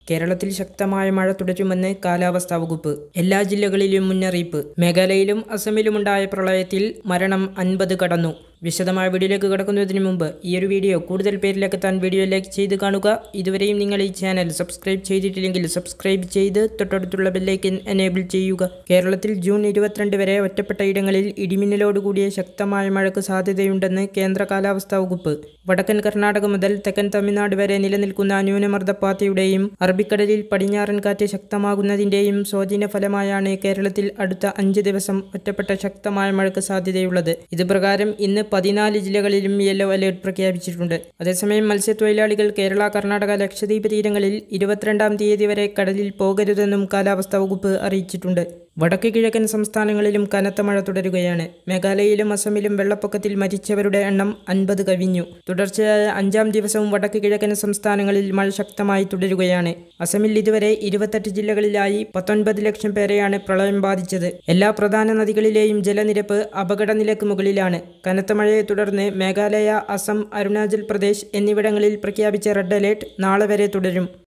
കേരളത്തിൽ ശക്തമായ മഴ തുടരുമെന്ന് കാലാവസ്ഥാ വകുപ്പ് എല്ലാ ജില്ലകളിലും മുന്നറിയിപ്പ് മേഘാലയയിലും അസമിലുമുണ്ടായ പ്രളയത്തിൽ മരണം അൻപത് കടന്നു വിശദമായ വീഡിയോയിലേക്ക് കടക്കുന്നതിന് മുമ്പ് ഈ ഒരു വീഡിയോ കൂടുതൽ പേരിലേക്ക് എത്താൻ വീഡിയോ ലൈക്ക് ചെയ്ത് കാണുക ഇതുവരെയും നിങ്ങൾ ഈ ചാനൽ സബ്സ്ക്രൈബ് ചെയ്തിട്ടില്ലെങ്കിൽ സബ്സ്ക്രൈബ് ചെയ്ത് തൊട്ടടുത്തുള്ള ബെല്ലൈക്കൻ എനേബിൾ ചെയ്യുക കേരളത്തിൽ ജൂൺ ഇരുപത്തിരണ്ട് വരെ ഒറ്റപ്പെട്ട ഇടങ്ങളിൽ ഇടിമിന്നലോടുകൂടിയ ശക്തമായ മഴയ്ക്ക് സാധ്യതയുണ്ടെന്ന് കേന്ദ്ര കാലാവസ്ഥാ വകുപ്പ് വടക്കൻ കർണാടക മുതൽ തെക്കൻ തമിഴ്നാട് വരെ നിലനിൽക്കുന്ന ന്യൂനമർദ്ദപ്പാതയുടെയും അറബിക്കടലിൽ പടിഞ്ഞാറൻ കാറ്റ് ശക്തമാകുന്നതിന്റെയും സ്വാധീന ഫലമായാണ് കേരളത്തിൽ അടുത്ത അഞ്ച് ദിവസം ഒറ്റപ്പെട്ട ശക്തമായ മഴയ്ക്ക് സാധ്യതയുള്ളത് ഇത് പ്രകാരം ഇന്ന് പതിനാല് ജില്ലകളിലും യെല്ലോ അലേർട്ട് പ്രഖ്യാപിച്ചിട്ടുണ്ട് അതേസമയം മത്സ്യത്തൊഴിലാളികൾ കേരള കർണാടക ലക്ഷദ്വീപ് തീരങ്ങളിൽ ഇരുപത്തിരണ്ടാം തീയതി വരെ കടലിൽ പോകരുതെന്നും കാലാവസ്ഥാ വകുപ്പ് അറിയിച്ചിട്ടുണ്ട് വടക്ക് കിഴക്കൻ സംസ്ഥാനങ്ങളിലും കനത്ത മഴ തുടരുകയാണ് മേഘാലയയിലും അസമിലും വെള്ളപ്പൊക്കത്തിൽ മരിച്ചവരുടെ എണ്ണം അൻപത് കവിഞ്ഞു തുടർച്ചയായ അഞ്ചാം ദിവസവും വടക്ക് കിഴക്കൻ സംസ്ഥാനങ്ങളിൽ മഴ ശക്തമായി തുടരുകയാണ് അസമിൽ ഇതുവരെ ഇരുപത്തെട്ട് ജില്ലകളിലായി പത്തൊൻപത് ലക്ഷം പേരെയാണ് പ്രളയം ബാധിച്ചത് എല്ലാ പ്രധാന നദികളിലെയും ജലനിരപ്പ് അപകടനിലക്ക് മുകളിലാണ് കനത്ത മഴയെ തുടർന്ന് മേഘാലയ അസം അരുണാചൽ പ്രദേശ് എന്നിവിടങ്ങളിൽ പ്രഖ്യാപിച്ച റെഡ് അലേർട്ട് നാളെ വരെ തുടരും